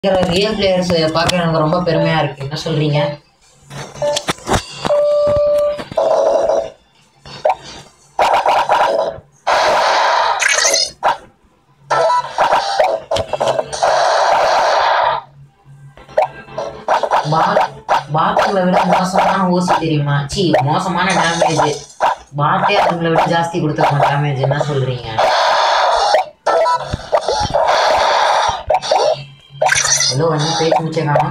real players பார்க்க எனக்கு ரொம்ப பெருமையா இருக்கு என்ன சொல்றீங்க பாட்டுங்களை விட மோசமான ஊசி தெரியுமா சி மோசமான டேமேஜ் பாட்டே அதுங்களை விட ஜாஸ்தி கொடுத்துருக்கோம் டேமேஜ் என்ன சொல்றீங்க ஹலோ வந்து பேச்சு முடிச்சிருக்காங்க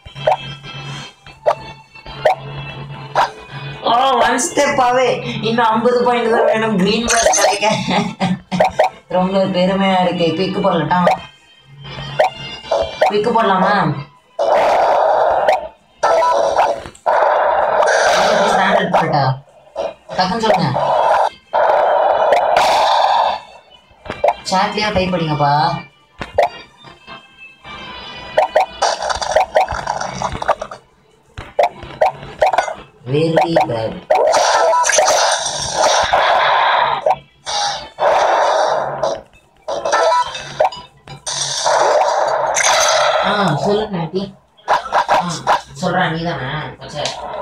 ஓ ஒன் ஸ்டெப் ஆவே இன்னும் ஐம்பது பாயிண்ட் தான் வேணும் கிரீன் பேர்ட் கிடைக்க ரொம்ப பெருமையா இருக்கு குவிக்கு போடலட்டா குவிக்கு போடலாமா ஸ்டாண்டர்ட் போட்டா டக்குன்னு சொல்லுங்க சாட்லயா டைப் படிங்கப்பா வெரி பேட் ஆ சொல்லுங்க ஆண்டி ஆ சொல்கிறேன் நீ தானே சரி